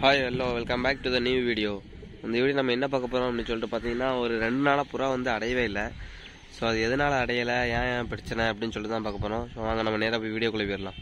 hi hello welcome back to the new video இந்த video நம்ம என்ன பார்க்க போகிறோம் அப்படின்னு சொல்லிட்டு பார்த்தீங்கன்னா ஒரு ரெண்டு நாளாக புறா வந்து அடையவே இல்லை ஸோ அது எதனால் அடையலை ஏன் ஏன் பிரச்சனை அப்படின்னு சொல்லிட்டு தான் பார்க்க போகிறோம் ஸோ வாங்க நம்ம நேராக போய் வீடியோக்குள்ளே போயிடலாம்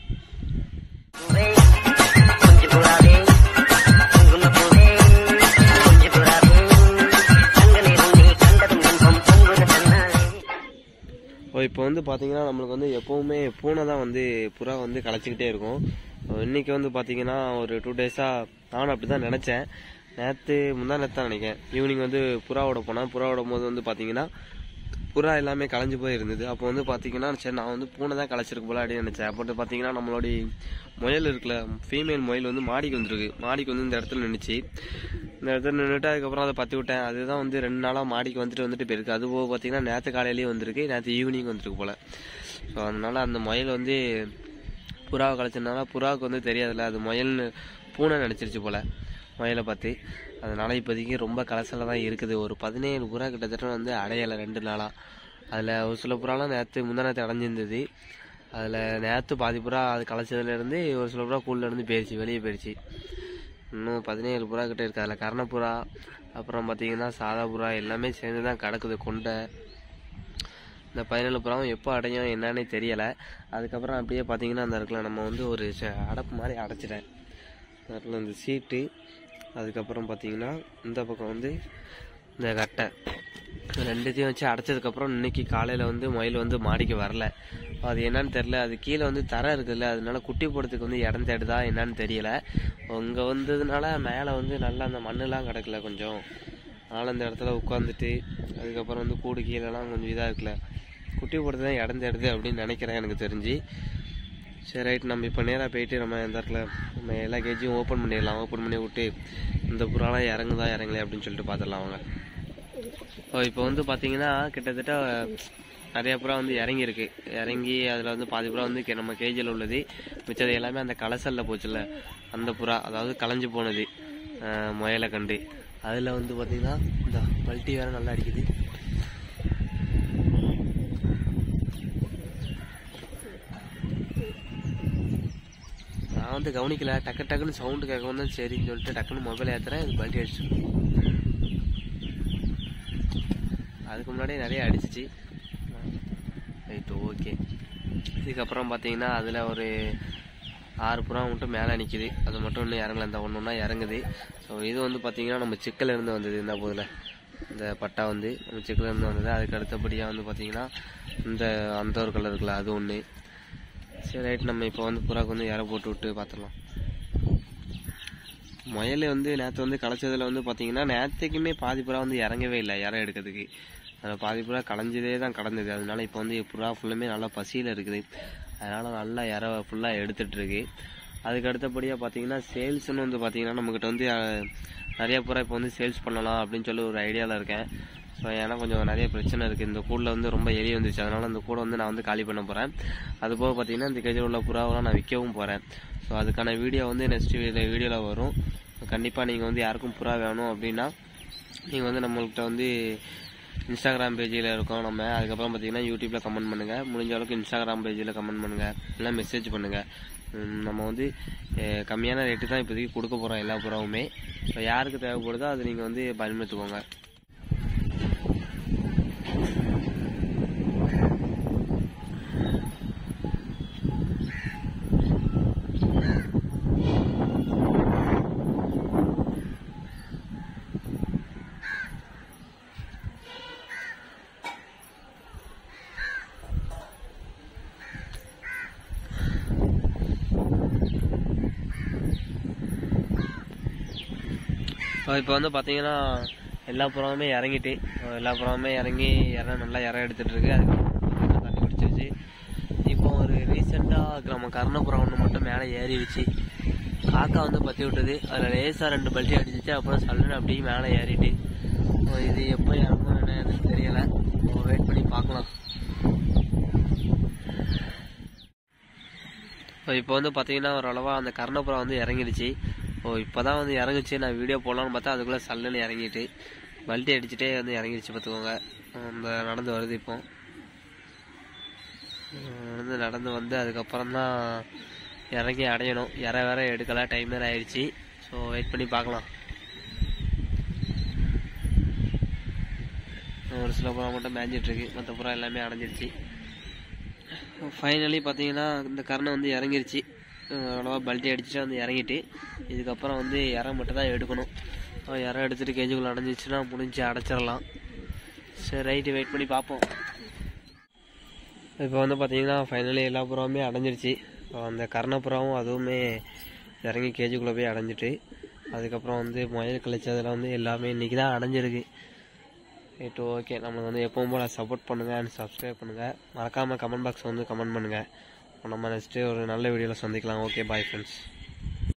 கொஞ்சம் கூடாதே பொங்குன பூவே கொஞ்சம் கூடாதே தங்க நெருங்கி கண்டதும் இன்பம் பொங்குன தன்னாலே ஸோ இப்போ வந்து பார்த்தீங்கன்னா நம்மளுக்கு வந்து எப்போவுமே பூனை தான் வந்து புறா வந்து கலைச்சிக்கிட்டே இருக்கும் ஸோ இன்றைக்கி வந்து பார்த்தீங்கன்னா ஒரு டூ டேஸாக நானும் அப்படி தான் நினச்சேன் நேற்று முந்தா நேற்று தான் நினைக்கிறேன் ஈவினிங் வந்து புறாவோட போனேன் புறாவோட போது வந்து பார்த்தீங்கன்னா புறா எல்லாமே கலைஞ்சு போய் இருந்தது அப்போ வந்து பார்த்தீங்கன்னா சரி நான் வந்து பூனை தான் கலைச்சிருக்கு போல அப்படின்னு நினச்சேன் அப்போ வந்து பார்த்தீங்கன்னா நம்மளுடைய முயல் இருக்குல்ல ஃபீமேல் முயல் வந்து மாடிக்கு வந்துருக்கு மாடிக்கு வந்து இந்த இடத்துல நின்றுச்சு இந்த இடத்துல நின்றுட்டு அதுக்கப்புறம் அதை பற்றி விட்டேன் அதுதான் வந்து ரெண்டு நாளாக மாடிக்கு வந்துட்டு வந்துட்டு போயிருக்கு அது போக பார்த்தீங்கன்னா நேற்று காலையிலேயே வந்திருக்கு நேற்று ஈவினிங் வந்திருக்கு போல் ஸோ அதனால் அந்த முயல் வந்து புறாவை கலைச்சதுனால புறாவுக்கு வந்து தெரியாதுல்ல அது முயல்னு பூனை நினச்சிருச்சு போல் முயலை பார்த்து அதனால் இப்போதைக்கு ரொம்ப கலசலாக தான் இருக்குது ஒரு பதினேழு புறா கிட்டத்தட்ட வந்து அடையலை ரெண்டு நாளாக அதில் ஒரு சில புறாலாம் நேற்று முந்தா நேற்று அடைஞ்சிருந்தது அதில் நேற்று பாதி புறா அது கலைச்சதுலேருந்து ஒரு சில புறா கூழ்லேருந்து போயிடுச்சு வெளியே போயிடுச்சு இன்னும் பதினேழு புறா கிட்ட இருக்குது அதில் கர்ணப்புறா அப்புறம் பார்த்தீங்கன்னா சாதா புறா எல்லாமே சேர்ந்து தான் கிடக்குது கொண்டை இந்த பதினேழு புறாவும் எப்போ அடையும் என்னன்னே தெரியலை அதுக்கப்புறம் அப்படியே பார்த்தீங்கன்னா அந்த இடத்துல நம்ம வந்து ஒரு ச- அடப்பு மாதிரி அடைச்சிட்டேன் அந்த இடத்துல இந்த சீட்டு அதுக்கப்புறம் பார்த்தீங்கன்னா இந்த பக்கம் வந்து இந்த கட்டை இது ரெண்டுத்தையும் வச்சு அடைச்சதுக்கப்புறம் இன்னைக்கு காலையில் வந்து மயில் வந்து மாடிக்கு வரல அது என்னன்னு தெரில அது கீழே வந்து தரை இருக்குல்ல அதனால குட்டி போடுறதுக்கு வந்து இடம் தேடுதா என்னன்னு தெரியல இங்கே வந்ததுனால மேலே வந்து நல்லா அந்த மண்ணெல்லாம் கிடக்கல கொஞ்சம் அதனால் அந்த இடத்துல உட்காந்துட்டு அதுக்கப்புறம் வந்து கூடு கீழெல்லாம் கொஞ்சம் இதாக இருக்குல்ல குட்டி போடுறது தான் இடம் தேடுது அப்படின்னு நினைக்கிறேன் எனக்கு தெரிஞ்சு சரி ரைட் நம்ம இப்போ நேராக போயிட்டு நம்ம இந்த இடத்துல நம்ம எல்லா கேஜியும் ஓப்பன் பண்ணிடலாம் ஓப்பன் பண்ணி விட்டு இந்த புறாலாம் இறங்குதா இறங்கலையா அப்படின்னு சொல்லிட்டு பார்த்துடலாம் அவங்க ஓ இப்போ வந்து பார்த்தீங்கன்னா கிட்டத்தட்ட நிறைய புறா வந்து இறங்கியிருக்கு இறங்கி அதில் வந்து பாதி புறா வந்து கே- நம்ம கேஜியில் உள்ளது மிச்சது எல்லாமே அந்த கலசல்ல போச்சுல்ல அந்த புறா அதாவது கலைஞ்சு போனது அஹ், முயலை கண்டு அதில் வந்து பார்த்தீங்கன்னா இந்த பல்ட்டி வேற நல்லா அடிக்குது நான் வந்து கவனிக்கல டக்கு டக்குன்னு சவுண்டு கேட்கவும் தான் சரின்னு சொல்லிட்டு டக்குன்னு மொபைல் ஏற்றுறேன் இது பல்ட்டி அடிச்சு அதுக்கு முன்னாடியே நிறைய அடிச்சிச்சு ரைட்டு ஓகே இதுக்கப்புறம் பார்த்தீங்கன்னா அதில் ஒரு ஆறு புறா மட்டும் மேலே நிற்கிது அது மட்டும் இன்னும் இறங்கல இந்த ஒன்று ஒன்றா இறங்குது ஸோ இது வந்து பார்த்தீங்கன்னா நம்ம சிக்கல்ல இருந்து வந்தது இந்த போதில் இந்த பட்டா வந்து நம்ம சிக்கல்ல இருந்து வந்தது அதுக்கு அடுத்தபடியாக வந்து பார்த்தீங்கன்னா இந்த அந்த ஒரு கலர் இருக்குல்ல அது ஒன்று சரி ரைட் நம்ம இப்போ வந்து புறாக்கு வந்து இற போட்டு விட்டு பார்த்துடலாம் முயல் வந்து நேற்று வந்து களைச்சதில் வந்து பார்த்தீங்கன்னா நேற்றுக்குமே பாதி புறா வந்து இறங்கவே இல்லை இற எடுக்கிறதுக்கு அதில் பாதி புறா களைஞ்சதே தான் கடந்தது அதனால இப்போ வந்து புறா ஃபுல்லுமே நல்லா பசியில் இருக்குது அதனால் நல்லா இற ஃபுல்லாக எடுத்துட்டு இருக்கு அதுக்கு அடுத்தபடியாக பார்த்தீங்கன்னா சேல்ஸ்னு வந்து பார்த்தீங்கன்னா நம்மக்கிட்ட வந்து அஹ், நிறைய புறா இப்போ வந்து சேல்ஸ் பண்ணலாம் அப்படின்னு சொல்லி ஒரு ஐடியாவில் இருக்கேன் ஸோ ஏன்னா கொஞ்சம் நிறைய பிரச்சனை இருக்குது இந்த கூடில் வந்து ரொம்ப எலி வந்துச்சு அதனால் அந்த கூடை வந்து நான் வந்து காலி பண்ண போகிறேன் அது போக பார்த்தீங்கன்னா இந்த கேஜில் உள்ள புறாவெல்லாம் நான் விற்கவும் போகிறேன் ஸோ அதுக்கான வீடியோ வந்து நெக்ஸ்ட் வீடியோவில் வரும் கண்டிப்பாக நீங்கள் வந்து யாருக்கும் புறா வேணும் அப்படின்னா நீங்கள் வந்து நம்மள்கிட்ட வந்து இன்ஸ்டாகிராம் பேஜில் இருக்கோம் நம்ம அதுக்கப்புறம் பார்த்தீங்கன்னா யூடியூப்பில் கமெண்ட் பண்ணுங்கள் முடிஞ்ச அளவுக்கு இன்ஸ்டாகிராம் பேஜில் கமெண்ட் பண்ணுங்கள் இல்லை மெசேஜ் பண்ணுங்கள் உம், நம்ம வந்து அஹ், கம்மியான ரேட்டு தான் இப்போதைக்கு கொடுக்க போகிறோம் எல்லா புறாவுமே ஸோ யாருக்கு தேவைப்படுதோ அதை நீங்கள் வந்து பயன்படுத்திக்கோங்க இப்போ வந்து பார்த்தீங்கன்னா எல்லா புறாவுமே இறங்கிட்டு அஹ் எல்லா புறாவுமே இறங்கி இற நல்லா இற எடுத்துட்டு இருக்கு அதுக்கப்புறம் தண்ணி குடிச்சிருச்சு இப்போ ஒரு ரீசெண்டாக நம்ம கர்ணபுரம் ஒன்று மட்டும் மேலே ஏறிடுச்சு காக்கா வந்து பற்றி விட்டது அதில் லேசாக ரெண்டு பல்ட்டி அடிச்சிச்சு அப்புறம் சல்லுன்னு அப்படியே மேலே ஏறிட்டு இப்போ இது எப்போ இறங்கும்னு எனக்கு தெரியலை வெயிட் பண்ணி பார்க்கலாம் ஸோ இப்போ வந்து பார்த்தீங்கன்னா ஓரளவாக அந்த கர்ணபுரம் வந்து இறங்கிடுச்சு ஓ இப்போ தான் வந்து இறங்குச்சு நான் வீடியோ போடலான்னு பார்த்தா அதுக்குள்ளே சல்லுன்னு இறங்கிட்டு பல்ட்டி அடிச்சுட்டே வந்து இறங்கிடுச்சு பார்த்துக்கோங்க அந்த நடந்து வருது இப்போ நடந்து நடந்து வந்து அதுக்கப்புறம் தான் இறங்கி அடையணும் இற வேற எடுக்கல டைம் வேற ஆயிடுச்சு ஸோ ஸோ வெயிட் பண்ணி பார்க்கலாம் ஒரு சில புறா மட்டும் மேய்ஞ்சிட்ருக்கு மற்ற புறா எல்லாமே அடைஞ்சிருச்சு ஃபைனலி பார்த்தீங்கன்னா இந்த கரணை வந்து இறங்கிருச்சு அவ்வளோவா பல்ட்டி அடிச்சுட்டு வந்து இறங்கிட்டு இதுக்கப்புறம் வந்து இறை மட்டும் தான் எடுக்கணும் அஹ் இறை எடுத்துட்டு கேஜுக்குள்ள அடைஞ்சிச்சுன்னா முடிஞ்சு அடைச்சிடலாம் சரி ரைட்டு வெயிட் பண்ணி பார்ப்போம் இப்போ வந்து பார்த்தீங்கன்னா ஃபைனலி எல்லா புறாவுமே அடைஞ்சிருச்சு இப்போ அந்த கர்ணப்புறாவும் அதுவுமே இறங்கி கேஜுக்குள்ளே போய் அடைஞ்சிட்டு அதுக்கப்புறம் வந்து முயல் கழிச்சதில் வந்து எல்லாமே இன்றைக்கி தான் அடைஞ்சிருக்கு ரைட்டு ஓகே நம்மளுக்கு வந்து எப்பவும் போல் சப்போர்ட் பண்ணுங்கள் அண்ட் சப்ஸ்கிரைப் பண்ணுங்கள் மறக்காமல் கமெண்ட் பாக்ஸ் வந்து கமெண்ட் பண்ணுங்கள் நம்ம நெக்ஸ்ட்டு ஒரு நல்ல வீடியோவில் சந்திக்கலாம் ஓகே பாய் ஃப்ரெண்ட்ஸ்